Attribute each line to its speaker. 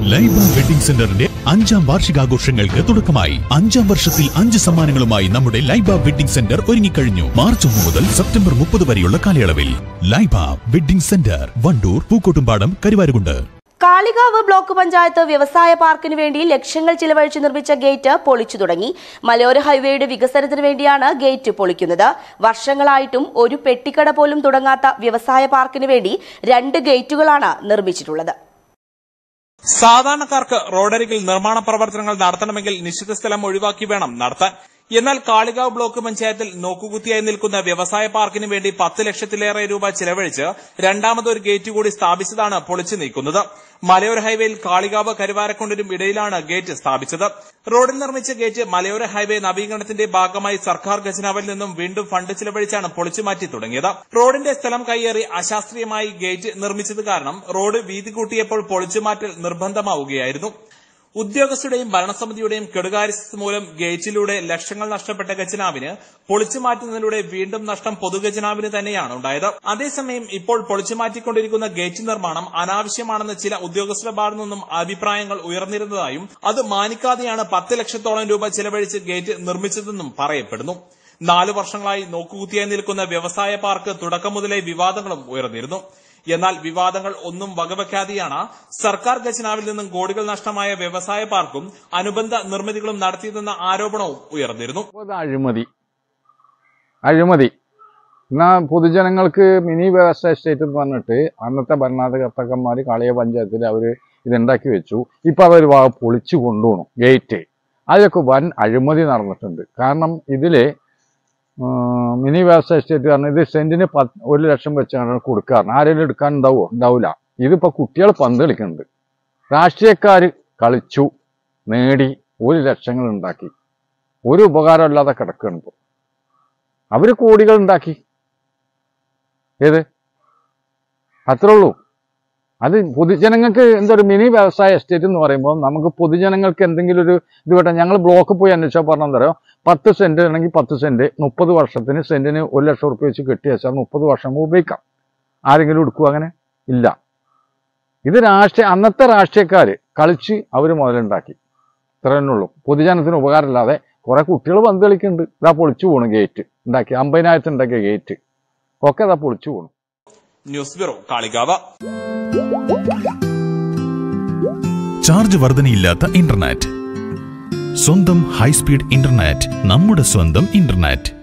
Speaker 1: Laiba wedding സെന്ററിന്റെ അഞ്ചാം വാർഷികാഘോഷങ്ങൾക്ക് തുടക്കമായി അഞ്ചാം വർഷത്തിൽ അഞ്ച് സമ്മാനങ്ങളുമായി നമ്മുടെ ലൈബ വെഡിംഗ് സെന്റർ ഒരുങ്ങിക്കഴിഞ്ഞു മാർച്ച് ഒന്ന് മുതൽ സെപ്റ്റംബർ മുപ്പത് വരെയുള്ള കാലയളവിൽ Laiba wedding centre Wandoor Pookkottumpadam Karuvarakundu
Speaker 2: Kalikavu block panchayat വ്യവസായ പാർക്കിന് വേണ്ടി ലക്ഷങ്ങൾ ചിലവഴിച്ച് നിർമ്മിച്ച ഗേറ്റ് പൊളിച്ചു തുടങ്ങി മലയോര ഹൈവേയുടെ വികസനത്തിന് വേണ്ടിയാണ് ഗേറ്റ് പൊളിക്കുന്നത് വർഷങ്ങളായിട്ടും ഒരു പെട്ടിക്കട പോലും തുടങ്ങാത്ത വ്യവസായ പാർക്കിന് വേണ്ടി രണ്ട് ഗേറ്റുകളാണ് നിർമ്മിച്ചിട്ടുള്ളത്
Speaker 3: സാധാരണക്കാർക്ക് റോഡരികിൽ നിർമ്മാണ പ്രവർത്തനങ്ങൾ നടത്തണമെങ്കിൽ നിശ്ചിത സ്ഥലം ഒഴിവാക്കി വേണം നടത്താൻ എന്നാൽ കാളികാവ് ബ്ലോക്ക് പഞ്ചായത്തിൽ നോക്കുകുത്തിയായി നിൽക്കുന്ന വ്യവസായ പാർക്കിന് വേണ്ടി പത്ത് ലക്ഷത്തിലേറെ രൂപ ചിലവഴിച്ച് രണ്ടാമതൊരു ഗേറ്റ് കൂടി സ്ഥാപിച്ചതാണ് പൊളിച്ചു നീക്കുന്നത് മലയോര ഹൈവേയിൽ കാളികാവ് കരുവാരക്കുണ്ടിനും ഇടയിലാണ് ഗേറ്റ് സ്ഥാപിച്ചത് റോഡിൽ നിർമ്മിച്ച ഗേറ്റ് മലയോര ഹൈവേ നവീകരണത്തിന്റെ ഭാഗമായി സർക്കാർ ഖജനാവിൽ നിന്നും വീണ്ടും ഫണ്ട് ചിലവഴിച്ചാണ് പൊളിച്ചു മാറ്റി തുടങ്ങിയത് റോഡിന്റെ സ്ഥലം കയ്യേറി അശാസ്ത്രീയമായി ഗേറ്റ് നിർമ്മിച്ചത് കാരണം റോഡ് വീതി കൂട്ടിയപ്പോൾ പൊളിച്ചുമാറ്റൽ നിർബന്ധമാവുകയായിരുന്നു ഉദ്യോഗസ്ഥരുടെയും ഭരണസമിതിയുടെയും കെടുകാര്യസ്ഥ മൂലം ഗേറ്റിലൂടെ ലക്ഷങ്ങൾ നഷ്ടപ്പെട്ട ഖജനാവിന് പൊളിച്ചു മാറ്റുന്നതിലൂടെ വീണ്ടും നഷ്ടം പൊതുഖജനാവിന് തന്നെയാണ് ഉണ്ടായത് അതേസമയം ഇപ്പോൾ പൊളിച്ചു മാറ്റിക്കൊണ്ടിരിക്കുന്ന ഗേറ്റ് നിർമ്മാണം അനാവശ്യമാണെന്ന് ചില ഉദ്യോഗസ്ഥരുടെ ഭാഗത്തു നിന്നും അഭിപ്രായങ്ങൾ ഉയർന്നിരുന്നതായും അത് മാനിക്കാതെയാണ് പത്ത് ലക്ഷത്തോളം രൂപ ചെലവഴിച്ച് ഗേറ്റ് നിർമ്മിച്ചതെന്നും പറയപ്പെടുന്നു നാല് വർഷങ്ങളായി നോക്കുകുത്തിയായി നിൽക്കുന്ന വ്യവസായ പാർക്ക് തുടക്കം മുതലേ വിവാദങ്ങളും ഉയർന്നിരുന്നു എന്നാൽ വിവാദങ്ങൾ ഒന്നും വകവയ്ക്കാതെയാണ് സർക്കാർ ഖജനാവിൽ നിന്നും കോടികൾ നഷ്ടമായ വ്യവസായ പാർക്കും അനുബന്ധ നിർമ്മിതികളും നടത്തിയതെന്ന ആരോപണവും ഉയർന്നിരുന്നു
Speaker 4: അത് അഴിമതി അഴിമതി എന്നാ പൊതുജനങ്ങൾക്ക് മിനി വ്യവസായ എസ്റ്റേറ്റ് എന്ന് പറഞ്ഞിട്ട് അന്നത്തെ ഭരണാധികർത്താക്കന്മാർ കാളിയ പഞ്ചായത്തിൽ അവർ ഇതുണ്ടാക്കി വെച്ചു ഇപ്പം അവർ വാ പൊളിച്ചു കൊണ്ടുപോകണം ഗേറ്റ് അതിലൊക്കെ വൻ അഴിമതി നടന്നിട്ടുണ്ട് കാരണം ഇതിൽ മിനി വ്യവസായ എസ്റ്റേറ്റ് കാരണം ഇത് സെന്റിന് പത്ത് ഒരു ലക്ഷം വെച്ചാണ് കൊടുക്കാറ് ആരെങ്കിലും എടുക്കാൻ ഉണ്ടാവുമോ ഉണ്ടാവില്ല ഇതിപ്പോൾ കുട്ടികൾ പന്ത് കളിക്കുന്നുണ്ട് രാഷ്ട്രീയക്കാർ കളിച്ചു നേടി ഒരു ലക്ഷങ്ങൾ ഉണ്ടാക്കി ഒരു ഉപകാരമില്ലാതെ കിടക്കുകയാണ് ഇപ്പോൾ അവർ കോടികൾ ഉണ്ടാക്കി ഏത് അത്രേ ഉള്ളൂ അത് പൊതുജനങ്ങൾക്ക് എന്തൊരു മിനി വ്യവസായ എസ്റ്റേറ്റ് എന്ന് പറയുമ്പോൾ നമുക്ക് പൊതുജനങ്ങൾക്ക് എന്തെങ്കിലും ഒരു ഇത് വേണ്ട ഞങ്ങൾ ബ്ലോക്കിൽ പോയി അന്വേഷിച്ചാൽ പറഞ്ഞാൽ തരാം പത്ത് സെന്റ് ആണെങ്കിൽ പത്ത് സെന്റ് മുപ്പത് വർഷത്തിന് സെന്റിന് ഒരു ലക്ഷം റുപ്യ വെച്ച് കെട്ടി വെച്ചാൽ മുപ്പത് വർഷം ഉപയോഗിക്കാം ആരെങ്കിലും എടുക്കുക അങ്ങനെ ഇല്ല ഇത് രാഷ്ട്രീയ അന്നത്തെ രാഷ്ട്രീയക്കാർ കളിച്ച് അവർ മുതലുണ്ടാക്കി ഇത്ര തന്നെ ഉള്ളൂ പൊതുജനത്തിന് ഉപകാരമില്ലാതെ കുറെ കുട്ടികൾ പന്ത് കളിക്കുന്നുണ്ട് ഇതാ പൊളിച്ചു പോണു ഗേറ്റ് ഉണ്ടാക്കി അമ്പതിനായിരത്തി ഉണ്ടാക്കിയ ഗേറ്റ് ഒക്കെ ഇതാ പൊളിച്ചു പോണു
Speaker 3: ന്യൂസ് ബ്യൂറോ കാളികാവ്
Speaker 1: ചാർജ് വർധനയില്ലാത്ത ഇന്റർനെറ്റ് സ്വന്തം ഹൈസ്പീഡ് ഇന്റർനെറ്റ് നമ്മുടെ സ്വന്തം ഇന്റർനെറ്റ്